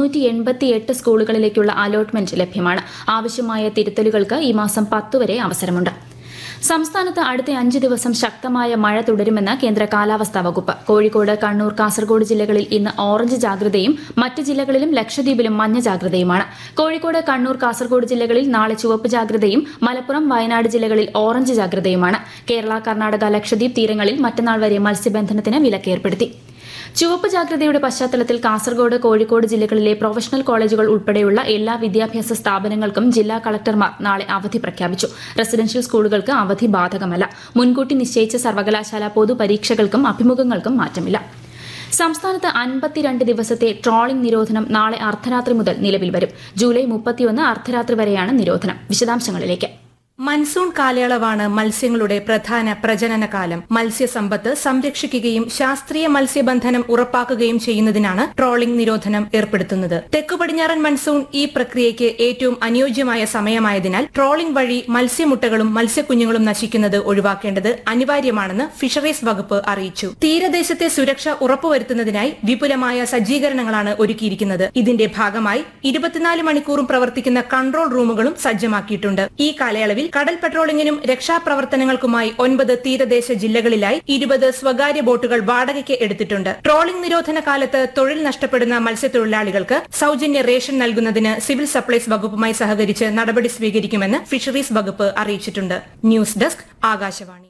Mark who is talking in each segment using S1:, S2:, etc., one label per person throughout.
S1: മുന്നൂറ്റി എൺപത്തിയെട്ട് സ്കൂളുകളിലേക്കുള്ള അലോട്ട്മെന്റ് ലഭ്യമാണ് ആവശ്യമായ തിരുത്തലുകൾക്ക് ഈ മാസം പത്ത് വരെ അവസരമുണ്ട് സംസ്ഥാനത്ത് അടുത്ത അഞ്ച് ദിവസം ശക്തമായ മഴ തുടരുമെന്ന് കേന്ദ്ര കാലാവസ്ഥാ വകുപ്പ് കോഴിക്കോട് കണ്ണൂർ കാസർഗോഡ് ജില്ലകളിൽ ഇന്ന് ഓറഞ്ച് ജാഗ്രതയും മറ്റ് ജില്ലകളിലും ലക്ഷദ്വീപിലും മഞ്ഞ ജാഗ്രതയുമാണ് കോഴിക്കോട് കണ്ണൂർ കാസർഗോഡ് ജില്ലകളിൽ നാളെ ചുവപ്പ് ജാഗ്രതയും മലപ്പുറം വയനാട് ജില്ലകളിൽ ഓറഞ്ച് ജാഗ്രതയുമാണ് കേരള കർണാടക ലക്ഷദ്വീപ് തീരങ്ങളിൽ മറ്റന്നാൾ വരെ മത്സ്യബന്ധനത്തിന് വിലക്കേർപ്പെടുത്തി ചുവപ്പ് ജാഗ്രതയുടെ പശ്ചാത്തലത്തിൽ കാസർഗോഡ് കോഴിക്കോട് ജില്ലകളിലെ പ്രൊഫഷണൽ കോളേജുകൾ ഉൾപ്പെടെയുള്ള എല്ലാ വിദ്യാഭ്യാസ സ്ഥാപനങ്ങൾക്കും ജില്ലാ കളക്ടർമാർ നാളെ അവധി പ്രഖ്യാപിച്ചു റെസിഡൻഷ്യൽ സ്കൂളുകൾക്ക് അവധി ബാധകമല്ല മുൻകൂട്ടി നിശ്ചയിച്ച സർവകലാശാല പൊതുപരീക്ഷകൾക്കും അഭിമുഖങ്ങൾക്കും മാറ്റമില്ല സംസ്ഥാനത്ത് അൻപത്തിരണ്ട് ദിവസത്തെ ട്രോളിംഗ് നിരോധനം നാളെ അർദ്ധരാത്രി മുതൽ നിലവിൽ വരും ജൂലൈ മുപ്പത്തിയൊന്ന് അർദ്ധരാത്രി വരെയാണ് നിരോധനം വിശദാംശങ്ങളിലേക്ക്
S2: മൺസൂൺ കാലയളവാണ് മത്സ്യങ്ങളുടെ പ്രധാന പ്രജനന കാലം മത്സ്യസമ്പത്ത് സംരക്ഷിക്കുകയും ശാസ്ത്രീയ മത്സ്യബന്ധനം ഉറപ്പാക്കുകയും ചെയ്യുന്നതിനാണ് ട്രോളിംഗ് നിരോധനം ഏർപ്പെടുത്തുന്നത് തെക്കു പടിഞ്ഞാറൻ മൺസൂൺ ഈ പ്രക്രിയയ്ക്ക് ഏറ്റവും അനുയോജ്യമായ സമയമായതിനാൽ ട്രോളിംഗ് വഴി മത്സ്യമുട്ടകളും മത്സ്യക്കുഞ്ഞുങ്ങളും നശിക്കുന്നത് ഒഴിവാക്കേണ്ടത് അനിവാര്യമാണെന്ന് ഫിഷറീസ് വകുപ്പ് അറിയിച്ചു തീരദേശത്തെ സുരക്ഷ ഉറപ്പുവരുത്തുന്നതിനായി വിപുലമായ സജ്ജീകരണങ്ങളാണ് ഒരുക്കിയിരിക്കുന്നത് ഇതിന്റെ ഭാഗമായി ഇരുപത്തിനാല് മണിക്കൂറും പ്രവർത്തിക്കുന്ന കൺട്രോൾ റൂമുകളും സജ്ജമാക്കിയിട്ടുണ്ട് ഈ കാലയളവിൽ കടൽ പട്രോളിംഗിനും രക്ഷാപ്രവർത്തനങ്ങൾക്കുമായി ഒൻപത് തീരദേശ ജില്ലകളിലായി ഇരുപത് സ്വകാര്യ ബോട്ടുകൾ വാടകയ്ക്ക് എടുത്തിട്ടുണ്ട് ട്രോളിംഗ് നിരോധന കാലത്ത് തൊഴിൽ നഷ്ടപ്പെടുന്ന മത്സ്യത്തൊഴിലാളികൾക്ക് സൌജന്യ റേഷൻ നൽകുന്നതിന് സിവിൽ സപ്ലൈസ് വകുപ്പുമായി സഹകരിച്ച് നടപടി സ്വീകരിക്കുമെന്ന് ഫിഷറീസ് വകുപ്പ് അറിയിച്ചിട്ടുണ്ട് ന്യൂസ് ഡെസ്ക് ആകാശവാണി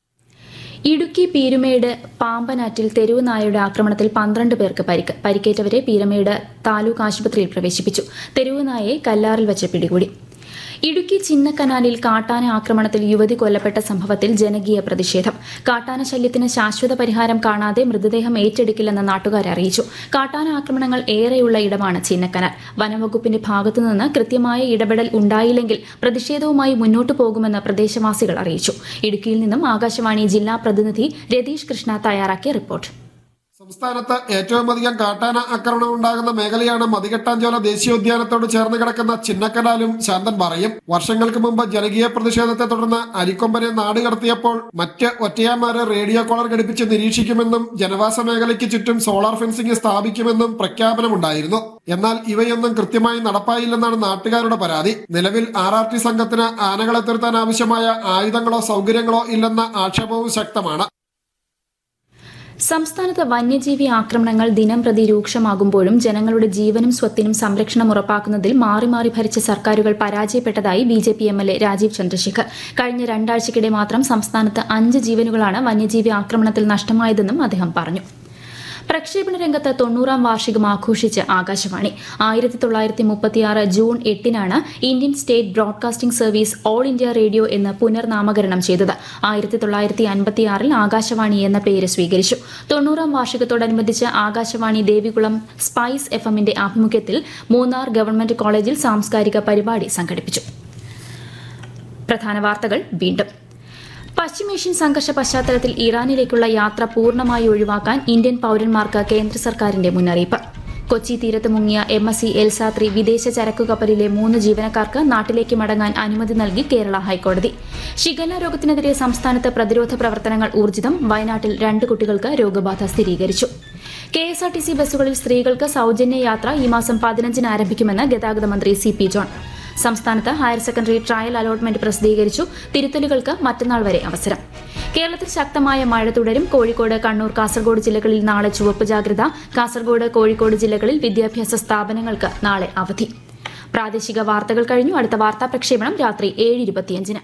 S1: ഇടുക്കി പീരുമേട് പാമ്പനാറ്റിൽ തെരുവ് നായയുടെ ആക്രമണത്തിൽ പന്ത്രണ്ട് പേർക്ക് പരിക്ക് പരിക്കേറ്റവരെ പീരുമേട് താലൂക്ക് ആശുപത്രിയിൽ പ്രവേശിപ്പിച്ചു തെരുവ് നായയെ കല്ലാറിൽ വെച്ച് പിടികൂടി ഇടുക്കി ചിന്നക്കനാലിൽ കാട്ടാന ആക്രമണത്തിൽ യുവതി കൊല്ലപ്പെട്ട സംഭവത്തിൽ ജനകീയ പ്രതിഷേധം കാട്ടാന ശല്യത്തിന് ശാശ്വത പരിഹാരം കാണാതെ മൃതദേഹം ഏറ്റെടുക്കില്ലെന്ന് നാട്ടുകാരെ അറിയിച്ചു കാട്ടാന ആക്രമണങ്ങൾ ഏറെയുള്ള ഇടമാണ് ചിന്നക്കനാൽ വനംവകുപ്പിന്റെ ഭാഗത്തുനിന്ന് കൃത്യമായ ഇടപെടൽ ഉണ്ടായില്ലെങ്കിൽ പ്രതിഷേധവുമായി മുന്നോട്ടു പോകുമെന്ന് പ്രദേശവാസികൾ അറിയിച്ചു ഇടുക്കിയിൽ നിന്നും ആകാശവാണി ജില്ലാ പ്രതിനിധി രതീഷ് കൃഷ്ണ തയ്യാറാക്കിയ റിപ്പോർട്ട്
S3: സംസ്ഥാനത്ത് ഏറ്റവും അധികം കാട്ടാന ആക്രമണം ഉണ്ടാകുന്ന മേഖലയാണ് മതികെട്ടാഞ്ചോല ദേശീയോദ്യാനത്തോട് ചേർന്ന് കിടക്കുന്ന ചിന്നക്കനാലും ശാന്തൻപാറയും വർഷങ്ങൾക്ക് മുമ്പ് ജനകീയ പ്രതിഷേധത്തെ തുടർന്ന് അരിക്കൊമ്പനെ നാട് കടത്തിയപ്പോൾ മറ്റ് ഒറ്റയാന്മാരെ റേഡിയോ കോളർ ഘടിപ്പിച്ച് നിരീക്ഷിക്കുമെന്നും ജനവാസ മേഖലയ്ക്ക് ചുറ്റും സോളാർ ഫെൻസിംഗ് സ്ഥാപിക്കുമെന്നും പ്രഖ്യാപനമുണ്ടായിരുന്നു എന്നാൽ ഇവയൊന്നും കൃത്യമായി നടപ്പായില്ലെന്നാണ് നാട്ടുകാരുടെ പരാതി നിലവിൽ ആർ ആർ ടി സംഘത്തിന് ആനകളെ തീർത്താൻ ആവശ്യമായ ആയുധങ്ങളോ സൗകര്യങ്ങളോ ഇല്ലെന്ന ആക്ഷേപവും ശക്തമാണ്
S1: സംസ്ഥാനത്ത് വന്യജീവി ആക്രമണങ്ങൾ ദിനം പ്രതി രൂക്ഷമാകുമ്പോഴും ജനങ്ങളുടെ ജീവനും സ്വത്തിനും സംരക്ഷണം ഉറപ്പാക്കുന്നതിൽ മാറി മാറി ഭരിച്ച സർക്കാരുകൾ പരാജയപ്പെട്ടതായി B J P M L A Rajeev Chandrasekhar കഴിഞ്ഞ രണ്ടാഴ്ചക്കിടെ മാത്രം സംസ്ഥാനത്ത് അഞ്ച് ജീവനുകളാണ് വന്യജീവി ആക്രമണത്തിൽ നഷ്ടമായതെന്നും അദ്ദേഹം പറഞ്ഞു പ്രക്ഷേപണ രംഗത്ത് തൊണ്ണൂറാം വാർഷികം ആഘോഷിച്ച് ആകാശവാണി ആയിരത്തി തൊള്ളായിരത്തി മുപ്പത്തിയാറ് ജൂൺ എട്ടിനാണ് Indian state broadcasting service all India radio എന്ന് പുനർനാമകരണം ചെയ്തത് ആയിരത്തി തൊള്ളായിരത്തി അൻപത്തിയാറിൽ ആകാശവാണി എന്ന പേര് സ്വീകരിച്ചു തൊണ്ണൂറാം വാർഷികത്തോടനുബന്ധിച്ച് ആകാശവാണി ദേവികുളം സ്പൈസ് എഫ് എമ്മിന്റെ ആഭിമുഖ്യത്തിൽ മൂന്നാർ ഗവൺമെന്റ് കോളേജിൽ സാംസ്കാരിക പരിപാടി സംഘടിപ്പിച്ചു പ്രധാന വാർത്തകൾ വീണ്ടും പശ്ചിമേഷ്യൻ സംഘർഷ പശ്ചാത്തലത്തിൽ ഇറാനിലേക്കുള്ള യാത്ര പൂർണ്ണമായി ഒഴിവാക്കാൻ ഇന്ത്യൻ പൌരന്മാർക്ക് കേന്ദ്ര സർക്കാരിന്റെ മുന്നറിയിപ്പ് കൊച്ചി തീരത്ത് മുങ്ങിയ എം എസ് സി എൽസാത്രി വിദേശ ചരക്കു കപ്പലിലെ മൂന്ന് ജീവനക്കാർക്ക് നാട്ടിലേക്ക് മടങ്ങാൻ അനുമതി നൽകി കേരള ഹൈക്കോടതി ഷിഗല്ല രോഗത്തിനെതിരെ സംസ്ഥാനത്ത് പ്രതിരോധ പ്രവർത്തനങ്ങൾ ഊർജിതം വയനാട്ടിൽ രണ്ട് കുട്ടികൾക്ക് രോഗബാധ സ്ഥിരീകരിച്ചു K S R T C ബസ്സുകളിൽ സ്ത്രീകൾക്ക് സൌജന്യ യാത്ര ഈ മാസം പതിനഞ്ചിന് ആരംഭിക്കുമെന്ന് ഗതാഗത മന്ത്രി സി പി ജോൺ സംസ്ഥാനത്ത് ഹയർ സെക്കൻഡറി ട്രയൽ അലോട്ട്മെന്റ് പ്രസിദ്ധീകരിച്ചു തിരുത്തലുകൾക്ക് മറ്റന്നാൾ വരെ അവസരം കേരളത്തിൽ ശക്തമായ മഴ തുടരും കോഴിക്കോട് കണ്ണൂർ കാസർഗോഡ് ജില്ലകളിൽ നാളെ ചുവപ്പ് ജാഗ്രത കാസർഗോഡ് കോഴിക്കോട് ജില്ലകളിൽ വിദ്യാഭ്യാസ സ്ഥാപനങ്ങൾക്ക് നാളെ അവധി പ്രാദേശിക വാർത്തകൾ കഴിഞ്ഞു അടുത്ത വാർത്താ പ്രക്ഷേപണം രാത്രി ഏഴ് ഇരുപത്തിയഞ്ചിന്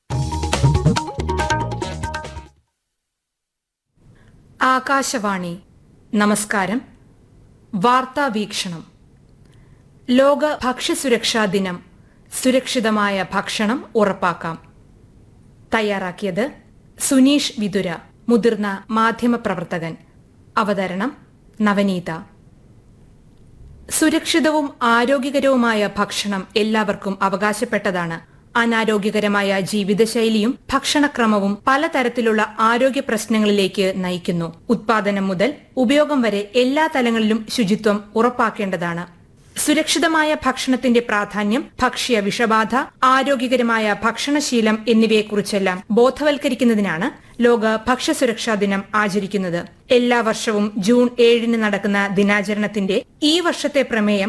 S2: ആകാശവാണി നമസ്കാരം വാർത്താ വീക്ഷണം ലോക ഭക്ഷ്യസുരക്ഷാ ദിനം സുരക്ഷിതമായ ഭക്ഷണം ഉറപ്പാക്കാം തയ്യാറാക്കിയത് സുനീഷ് വിതുര മുതിർന്ന മാധ്യമപ്രവർത്തകൻ അവതരണം നവനീത സുരക്ഷിതവും ആരോഗ്യകരവുമായ ഭക്ഷണം എല്ലാവർക്കും അവകാശപ്പെട്ടതാണ് അനാരോഗ്യകരമായ ജീവിതശൈലിയും ഭക്ഷണക്രമവും പലതരത്തിലുള്ള ആരോഗ്യ പ്രശ്നങ്ങളിലേക്ക് നയിക്കുന്നു ഉത്പാദനം മുതൽ ഉപയോഗം വരെ എല്ലാ തലങ്ങളിലും ശുചിത്വം ഉറപ്പാക്കേണ്ടതാണ് സുരക്ഷിതമായ ഭക്ഷണത്തിന്റെ പ്രാധാന്യം ഭക്ഷ്യ വിഷബാധ ആരോഗ്യകരമായ ഭക്ഷണശീലം എന്നിവയെക്കുറിച്ചെല്ലാം ബോധവൽക്കരിക്കുന്നതിനാണ് ലോക ഭക്ഷ്യസുരക്ഷാ ദിനം ആചരിക്കുന്നത് എല്ലാ വർഷവും ജൂൺ ഏഴിന് നടക്കുന്ന ദിനാചരണത്തിന്റെ ഈ വർഷത്തെ പ്രമേയം